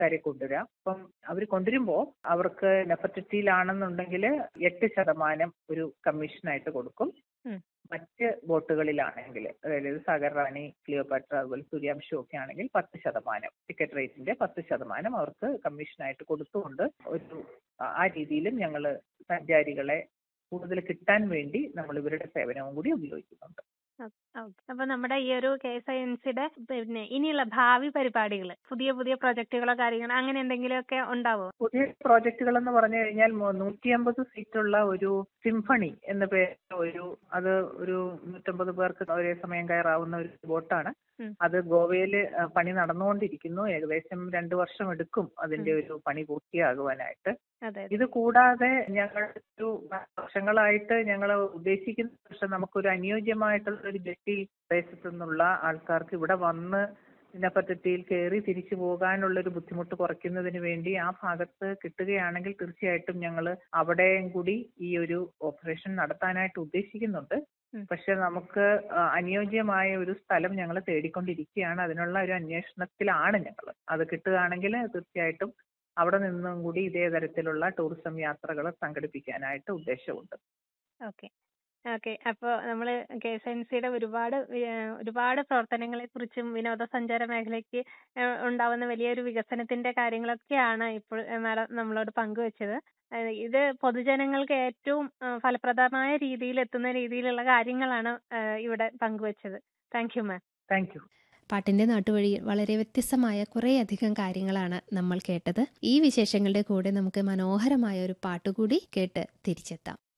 ആൾക്കാരെ കൊണ്ടുവരാം അപ്പം അവർ കൊണ്ടുവരുമ്പോൾ അവർക്ക് നെഫർട്ടിറ്റിയിലാണെന്നുണ്ടെങ്കിൽ എട്ട് ശതമാനം ഒരു കമ്മീഷനായിട്ട് കൊടുക്കും ഉം. മറ്റ് ബോട്ടുകളിലാണെങ്കിൽ അതായത് സാഗർ റാണി ക്ലിയോപാട്ര അതുപോലെ സൂര്യാംശം ഒക്കെ ആണെങ്കിൽ പത്ത് ശതമാനം ടിക്കറ്റ് റേറ്റിന്റെ പത്ത് ശതമാനം അവർക്ക് കമ്മീഷനായിട്ട് കൊടുത്തുകൊണ്ട് ഒരു ആ രീതിയിലും ഞങ്ങൾ സഞ്ചാരികളെ കൂടുതൽ കിട്ടാൻ വേണ്ടി നമ്മൾ ഇവരുടെ സേവനവും കൂടി ഉപയോഗിക്കുന്നുണ്ട് ഓക്കെ അപ്പൊ നമ്മുടെ ഈ ഒരു കെ എസ് ഐ എൻ സിയുടെ പിന്നെ ഇനിയുള്ള ഭാവി പരിപാടികൾ പുതിയ പുതിയ പ്രൊജക്ടുകളോ കാര്യങ്ങളോ അങ്ങനെ എന്തെങ്കിലുമൊക്കെ ഉണ്ടാവോ പുതിയ പ്രോജക്റ്റുകൾ എന്ന് പറഞ്ഞു കഴിഞ്ഞാൽ നൂറ്റി അമ്പത് സീറ്റുള്ള ഒരു സിംഫണി എന്ന പേര് ഒരു അത് ഒരു നൂറ്റമ്പത് പേർക്ക് ഒരേ സമയം കയറാവുന്ന ഒരു ബോട്ടാണ് ഉം. അത് ഗോവയിൽ പണി നടന്നുകൊണ്ടിരിക്കുന്നു ഏകദേശം രണ്ടു വർഷം എടുക്കും അതിന്റെ ഒരു പണി പൂർത്തിയാകുവാനായിട്ട് അതെ ഇത് കൂടാതെ ഞങ്ങൾ ഒരു വർഷങ്ങളായിട്ട് ഞങ്ങൾ ഉദ്ദേശിക്കുന്ന പക്ഷെ നമുക്കൊരു അനുയോജ്യമായിട്ടുള്ള ഒരു ജെട്ടി പ്രദേശത്തു നിന്നുള്ള ആൾക്കാർക്ക് ഇവിടെ വന്ന് ഇതിനെപ്പറ്റിയിൽ കയറി തിരിച്ചു പോകാനുള്ള ഒരു ബുദ്ധിമുട്ട് കുറയ്ക്കുന്നതിന് വേണ്ടി ആ ഭാഗത്ത് കിട്ടുകയാണെങ്കിൽ തീർച്ചയായിട്ടും ഞങ്ങൾ അവിടെയും കൂടി ഈ ഒരു ഓപ്പറേഷൻ നടത്താനായിട്ട് ഉദ്ദേശിക്കുന്നുണ്ട് ഉം. പക്ഷെ നമുക്ക് ആ, അനുയോജ്യമായ ഒരു സ്ഥലം ഞങ്ങൾ തേടിക്കൊണ്ടിരിക്കുകയാണ് അതിനുള്ള ഒരു അന്വേഷണത്തിലാണ് ഞങ്ങൾ അത് കിട്ടുകയാണെങ്കിൽ തീർച്ചയായിട്ടും അവിടെ നിന്നും കൂടി ഇതേ തരത്തിലുള്ള ടൂറിസം യാത്രകൾ സംഘടിപ്പിക്കാനായിട്ട് ഉദ്ദേശമുണ്ട് ഓക്കെ ഓക്കെ അപ്പോൾ നമ്മൾ കെ എസ് എൻ സിയുടെ ഒരുപാട് ഏഹ്, ഒരുപാട് പ്രവർത്തനങ്ങളെ കുറിച്ചും വിനോദസഞ്ചാര മേഖലയ്ക്ക് ഏഹ്, ഉണ്ടാവുന്ന വലിയൊരു വികസനത്തിന്റെ കാര്യങ്ങളൊക്കെയാണ് ഇപ്പോൾ മാഡം നമ്മളോട് പങ്കുവച്ചത് ഏഹ്, ഇത് പൊതുജനങ്ങൾക്ക് ഏറ്റവും ഏഹ്, ഫലപ്രദമായ രീതിയിൽ എത്തുന്ന രീതിയിലുള്ള കാര്യങ്ങളാണ് ഏഹ്, ഇവിടെ പങ്കുവച്ചത് thank you ma'am thank you പാട്ടിന്റെ നാട്ടുവഴിയിൽ വളരെ വ്യത്യസ്തമായ കുറേയധികം കാര്യങ്ങളാണ് നമ്മൾ കേട്ടത് ഈ വിശേഷങ്ങളുടെ കൂടെ നമുക്ക് മനോഹരമായ ഒരു പാട്ടുകൂടി കേട്ട് തിരിച്ചെത്താം